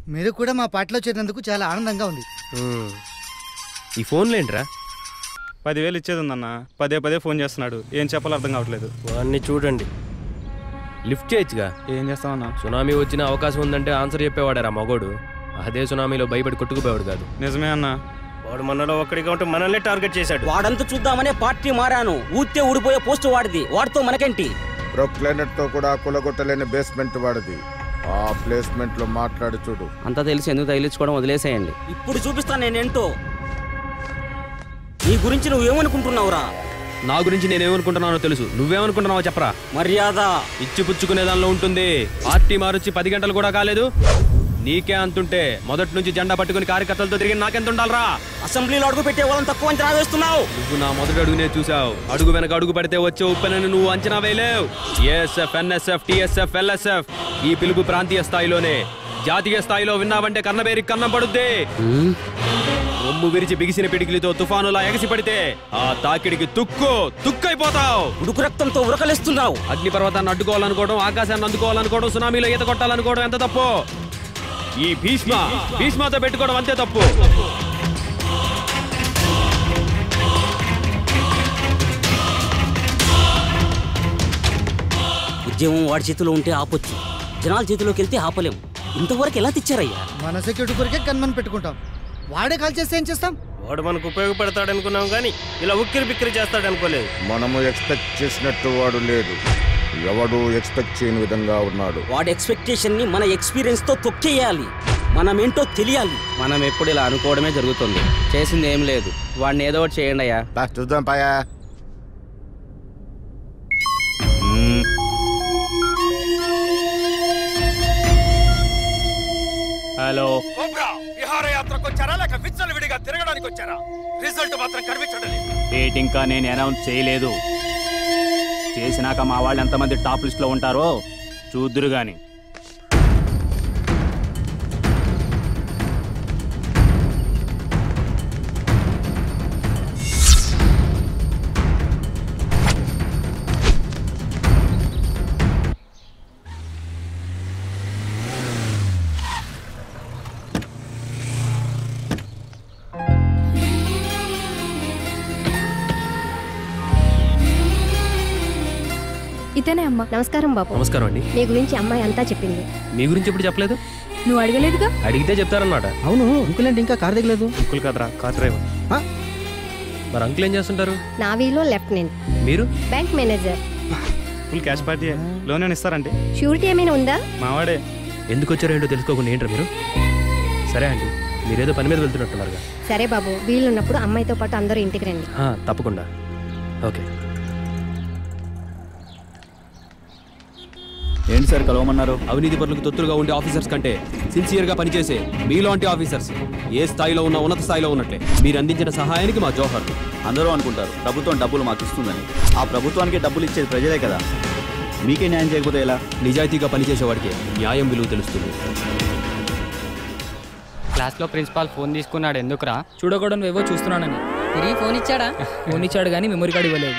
మీరు కూడా మా పాటలో చేరినందుకు చాలా ఆనందంగా ఉంది ఉమ్. ఈ ఫోన్లు ఏంట్రా పదివేలు ఇచ్చేది ఉందన్న పదే పదే ఫోన్ చేస్తున్నాడు ఏం చెప్పాలో అర్థం కావట్లేదు వాడిని చూడండి లిఫ్ట్ చేయొచ్చుగా ఏం చేస్తామన్నా సునామీ వచ్చిన అవకాశం ఉందంటే ఆన్సర్ చెప్పేవాడారా మగోడు అదే సునామీలో భయపడి కొట్టుకుపోయాడు కాదు నిజమే అన్నా వాడు మనలో ఒక్కడిగా ఉంటే మనల్ని టార్గెట్ చేశాడు వాడంతా చూద్దామనే పార్టీ మారాను ఊతే ఊడిపోయే పోస్ట్ వాడిది వాడితో మనకేంటి ప్రొక్లైనర్ తో కూడా కులగొట్టలేని బేస్మెంట్ వాడిది ఆ ప్లేస్మెంట్ లో మాట్లాడి చూడు అంతా తెలిసి ఎందుకు తగిలించుకోవడం వదిలేసేయండి ఇప్పుడు చూపిస్తాను నేనేంటో నీ గురించి నువ్వేమనుకుంటున్నావురా నా గురించి నేనేమనుకుంటున్నానో తెలుసు నువ్వేమనుకుంటున్నావో చెప్పరా మర్యాద ఇచ్చి పుచ్చుకునే దానిలో ఉంటుంది పార్టీ మారొచ్చి పది గంటలు కూడా కాలేదు నీకే అంతుంటే మొదటి నుంచి జెండా పట్టుకుని కార్యకర్తలతో తిరిగి నాకెంత ఉండాలరా అసెంబ్లీలో అడుగు పెట్టే వాళ్ళని తక్కువ అంచనా వేస్తున్నావు నువ్వు నా మొదటి అడుగునే చూసావు అడుగు వెనక అడుగు పడితే వచ్చే ఉప్పెనని నువ్వు అంచనా వేయలేవు ఏఎస్ఎఫ్ ఎన్ఎస్ఎఫ్ టిఎస్ఎఫ్ ఎల్ఎస్ఎఫ్ ఈ పిలుపు ప్రాంతీయ స్థాయిలోనే జాతీయ స్థాయిలో విన్నావంటే కన్నబేరి కన్నం పడుద్ది రొమ్ము విరిచి బిగిసిన పిడికిలితో తుఫానులా ఎగసి పడితే ఆ తాకిడికి తుక్కు తుక్కైపోతావు ఉడుకు రక్తంతో ఉరకలేస్తున్నావు అగ్ని పర్వతాన్ని అడ్డుకోవాలనుకోవడం ఆకాశాన్ని అందుకోవాలనుకోవడం సునామీలో ఈత కొట్టాలనుకోవడం ఎంత తప్పు ఈ భీష్మ భీష్మతో పెట్టుకోవడం అంతే తప్పు ఉద్యమం వాడి చేతిలో ఉంటే ఆపొచ్చు జనాల చేతిలోకి వెళ్తే ఆపలేం ఇంతవరకు ఎలా తెచ్చారయ్యా మన సెక్యూరిటీ కొరికే కన్మని పెట్టుకుంటాం వాడే కాల్ చేస్తే ఏం చేస్తాం వాడు మనకు ఉపయోగపడతాడు అనుకున్నాం కానీ ఇలా ఉక్కిరి బిక్కిరి చేస్తాడు అనుకోలేదు మనము ఎక్స్పెక్ట్ చేసినట్టు వాడు లేడు ఎవడు ఎక్స్పెక్ట్ చేయని విధంగా ఉన్నాడు వాడి ఎక్స్పెక్టేషన్ ని మన ఎక్స్పీరియన్స్ తో తొక్కేయాలి మనమేంటో తెలియాలి మనం ఎప్పుడు ఇలా అనుకోవడమే జరుగుతుంది చేసింది ఏం లేదు వాడిని ఏదో ఒకటి చేయండి అయ్యా దా, చూద్దాం పాయా హలో విహారయాత్రకు వచ్చారా లేక విచ్చలు విడిగా తిరగడానికి వచ్చారా రిజల్ట్ మాత్రం కనిపించడం లేదు డేట్ ఇంకా నేను అనౌన్స్ చేయలేదు చేసినాక మా వాళ్ళు ఎంతమంది టాప్ లిస్ట్ లో ఉంటారో చూద్దురు గాని ఇతనే అమ్మా నమస్కారం బాబు నమస్కారం అండి నీ గురించి అమ్మాయి అంతా చెప్పింది మీ గురించి ఎప్పుడు చెప్పలేదు నువ్వు అడగలేదుగా అడిగితే చెప్తారనమాట అవును అంకుల్ అంటే ఇంకా కార్ దిగలేదు అంకుల్ కదరా కార్ డ్రైవర్ మరి అంకుల్ ఏం చేస్తుంటారు నావీలో లెఫ్టినెంట్ మీరు bank manager full cash party loan ఏమైనా ఇస్తారంటే షూరిటీ ఏమైనా ఉందా మావాడే ఎందుకు వచ్చారో ఏంటో తెలుసుకోకుండా ఏంటారు మీరు సరే అండి మీరేదో పని మీద వెళ్తున్నట్టున్నారుగా సరే బాబు వీలున్నప్పుడు అమ్మాయితో పాటు అందరూ ఇంటికి రండి ఆ, తప్పకుండా ఓకే ఏంటి సార్ కలవమన్నారు అవినీతి పనులకు తొత్తులుగా ఉండే ఆఫీసర్స్ కంటే సిన్సియర్గా పనిచేసే మీలాంటి ఆఫీసర్స్ ఏ స్థాయిలో ఉన్న ఉన్నత స్థాయిలో ఉన్నట్లే మీరు అందించిన సహాయానికి మా జోహర్ అందరూ అనుకుంటారు ప్రభుత్వం డబ్బులు మాకు ఇస్తుందని ఆ ప్రభుత్వానికి డబ్బులు ఇచ్చేది ప్రజలే కదా మీకే న్యాయం చేయకపోతే ఎలా నిజాయితీగా పనిచేసేవాడికి న్యాయం విలువ తెలుస్తుంది క్లాస్లో ప్రిన్సిపాల్ ఫోన్ తీసుకున్నాడు ఎందుకురా చూడకూడదు ఏవో చూస్తున్నానని తిరిగి ఫోన్ ఇచ్చాడా ఫోన్ ఇచ్చాడు కానీ మెమరీ కార్డు ఇవ్వలేదు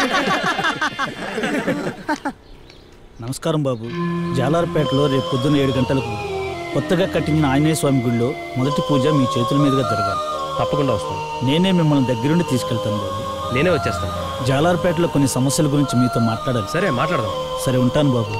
నమస్కారం బాబు జాలార్పేటలో రేపు పొద్దున్న ఏడు గంటలకు కొత్తగా కట్టిన ఆంజనేయ స్వామి గుడిలో మొదటి పూజ మీ చేతుల మీదుగా జరగాలి తప్పకుండా వస్తాను నేనే మిమ్మల్ని దగ్గరుండి తీసుకెళ్తాను బాబు నేనే వచ్చేస్తాను జాలార్పేటలో కొన్ని సమస్యల గురించి మీతో మాట్లాడాలి సరే మాట్లాడదాం సరే ఉంటాను బాబు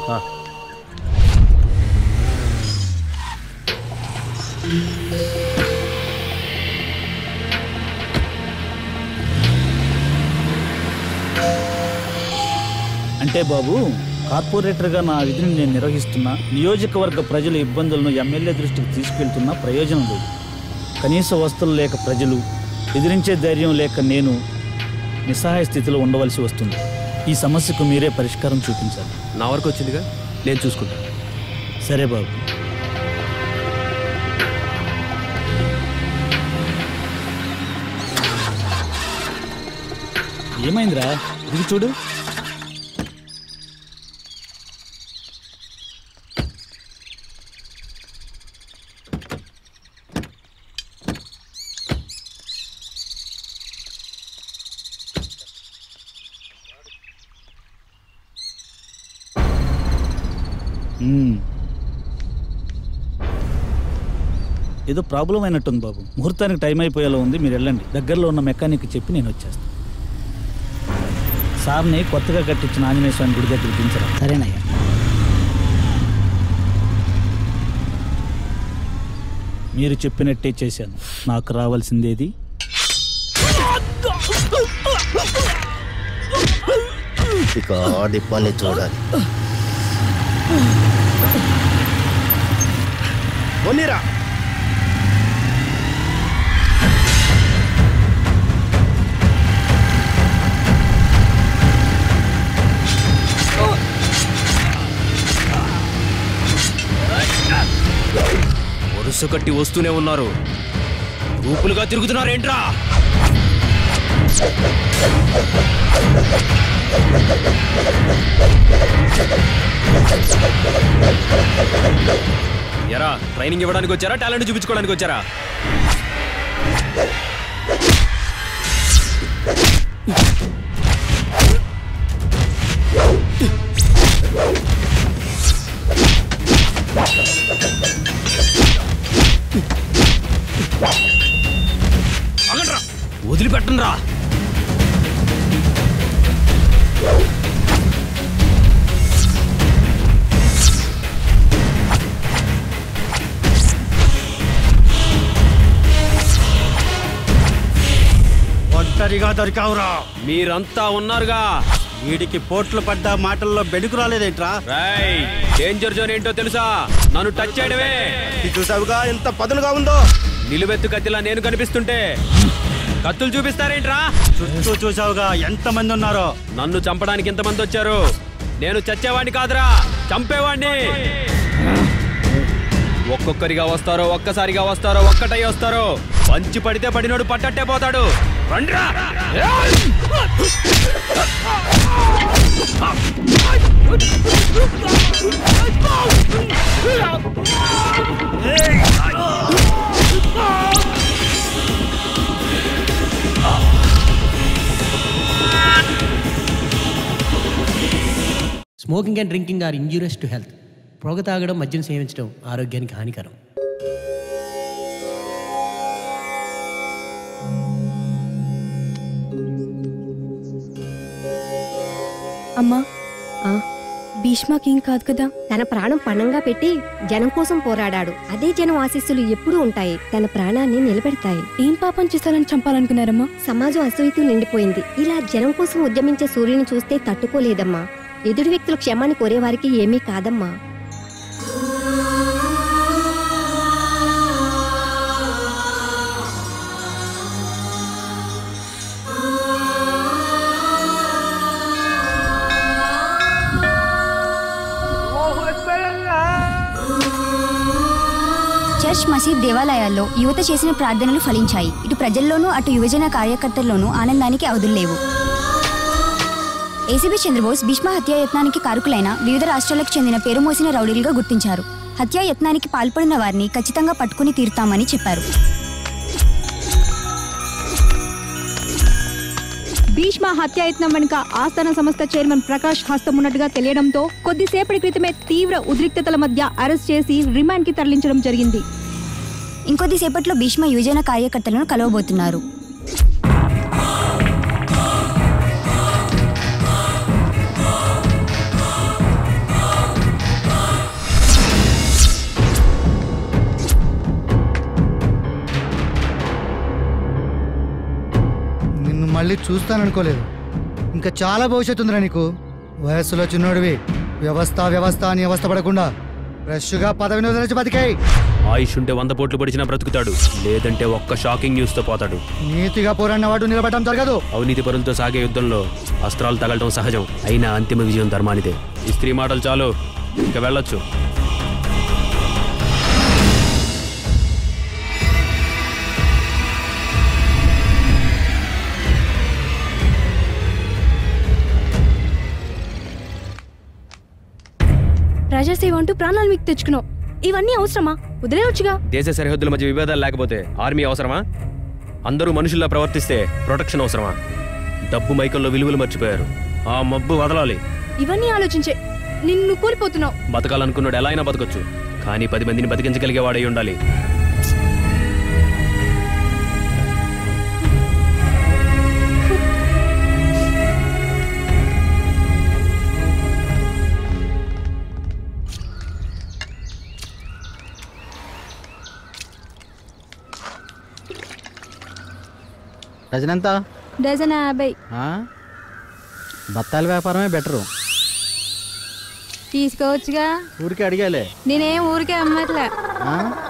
అంటే బాబు కార్పొరేటర్గా నా విధిని నేను నిర్వహిస్తున్నా నియోజకవర్గ ప్రజల ఇబ్బందులను ఎమ్మెల్యే దృష్టికి తీసుకెళ్తున్నా ప్రయోజనం లేదు కనీస వస్తువులు లేక ప్రజలు ఎదిరించే ధైర్యం లేక నేను నిస్సహాయ స్థితిలో ఉండవలసి వస్తుంది ఈ సమస్యకు మీరే పరిష్కారం చూపించాలి నా వరకు వచ్చిందిగా నేను చూసుకుంటాను సరే బాబు ఏమైందిరా ఇది చూడు మ్మ్. ఏదో ప్రాబ్లం అయినట్టుంది బాబు ముహూర్తానికి టైం అయిపోయేలా ఉంది మీరు వెళ్ళండి దగ్గరలో ఉన్న మెకానిక్ చెప్పి నేను వచ్చేస్తాను సార్ని కొత్తగా కట్టించిన ఆంజనేయ స్వామి గుడి దగ్గర దించరా సరేనయ్యా మీరు చెప్పినట్టే చేశాను నాకు రావాల్సిందేది ఇక ఆడి పని చూడాలి పోనీరా వరుస కట్టి వస్తూనే ఉన్నారు గ్రూపులుగా తిరుగుతున్నారేంట్రా ఎరా ట్రైనింగ్ ఇవ్వడానికి వచ్చారా టాలెంట్ చూపించుకోవడానికి వచ్చారా ఆగండ్రా వదిలిపెట్టండి రా ఒంటరిగా దొరికావురా మీరంతా ఉన్నారుగా వీడికి పోట్లు పడ్డ మాటల్లో బెడుకు రాలేదేంట్రా రై డేంజర్ జోన్ ఏంటో తెలుసా నన్ను టచ్ చేయడమే ఇది చూసావుగా ఎంత పదునుగా ఉందో నిలువెత్తు కత్తిలా నేను కనిపిస్తుంటే కత్తులు చూపిస్తారేంట్రా చుట్టూ చూసావుగా ఎంత మంది ఉన్నారో నన్ను చంపడానికి ఎంతమంది వచ్చారు నేను చచ్చేవాడిని కాదురా చంపేవాడిని ఒక్కొక్కరిగా వస్తారో ఒక్కసారిగా వస్తారో ఒక్కటై వస్తారో పంచి పడితే పడినోడు పట్టట్టే పోతాడు రండ్రా smoking and drinking are injurious to health పొగ తాగడం మద్యం సేవించడం ఆరోగ్యానికి హానికరం అమ్మా భీష్మకేం కాదు కదా తన ప్రాణం పణంగా పెట్టి జనం కోసం పోరాడాడు అదే జనం ఆశీస్సులు ఎప్పుడూ ఉంటాయి తన ప్రాణాన్ని నిలబెడతాయి ఏం పాపం చేశారని చంపాలనుకున్నారమ్మా సమాజం అసూయతో నిండిపోయింది ఇలా జనం కోసం ఉద్యమించే సూర్యుని చూస్తే తట్టుకోలేదమ్మా ఎదుటి వ్యక్తులు క్షమాన్ని కోరేవారికి ఏమీ కాదమ్మా చర్చ్ మసీద్ దేవాలయాల్లో యువత చేసిన ప్రార్థనలు ఫలించాయి ఇటు ప్రజల్లోనూ అటు యువజన కార్యకర్తల్లోనూ ఆనందానికి అవధుల్లేవు ఏసీబీ చంద్రబోస్ భీష్మ హత్యాయత్నానికి కారుకులైన వివిధ రాష్ట్రాలకు చెందిన పేరు మోసిన రౌడీలుగా గుర్తించారు హత్యాయత్నానికి పాల్పడిన వారిని ఖచ్చితంగా పట్టుకుని తీరుతామని చెప్పారు భీష్మ హత్యాయత్నం వెనుక ఆస్థాన సంస్థ చైర్మన్ ప్రకాష్ హస్తం ఉన్నట్టుగా తెలియడంతో కొద్దిసేపటి క్రితమే తీవ్ర ఉద్రిక్తతల మధ్య అరెస్ట్ చేసి రిమాండ్ కి తరలించడం జరిగింది ఇంకొద్దిసేపట్లో భీష్మ యువజన కార్యకర్తలను కలవబోతున్నారు నిన్ను మళ్ళీ చూస్తాననుకోలేదు ఇంకా చాలా భవిష్యత్తు ఉందిరా నీకు వయస్సులో చిన్నోడివి వ్యవస్థ వ్యవస్థ అని వ్యవస్థ పడకుండా ఫ్రెష్గా పదవి నుంచి బతికాయి ఆయుష్ ఉంటే వంద పోట్లు పడిచినా బ్రతుకుతాడు లేదంటే ఒక్క షాకింగ్ న్యూస్ తో పోతాడు నీతిగా పోరాడిన వాడు నిలబడటం జరగదు అవినీతి పరులతో సాగే యుద్ధంలో అస్త్రాలు తగలటం సహజం అయినా అంతిమ విజయం ధర్మానిదే ఈ స్త్రీ మాటలు చాలు ఇక వెళ్ళొచ్చు ప్రజాసేవ అంటూ ప్రాణాలు మీకు తెచ్చుకున్నావు ఇవన్నీ అవసరమా వదిలేయొచ్చుగా దేశ సరిహద్దుల మధ్య విభేదాలు లేకపోతే ఆర్మీ అవసరమా అందరూ మనుషుల్లా ప్రవర్తిస్తే ప్రొటెక్షన్ అవసరమా డబ్బు మైకంలో విలువలు మర్చిపోయారు ఆ మబ్బు వదలాలి ఇవన్నీ ఆలోచించే నిన్ను కోల్పోతున్నావు బతకాలనుకున్నాడు ఎలా అయినా బతకొచ్చు కానీ పది మందిని బతికించగలిగే వాడై ఉండాలి డజన్ ఎంత డజన్ యాభై ఆ? బత్తాల వ్యాపారమే బెటరు తీసుకోవచ్చుగా ఊరికే అడిగాలే నేనేం ఊరికే అమ్మట్లే ఆ?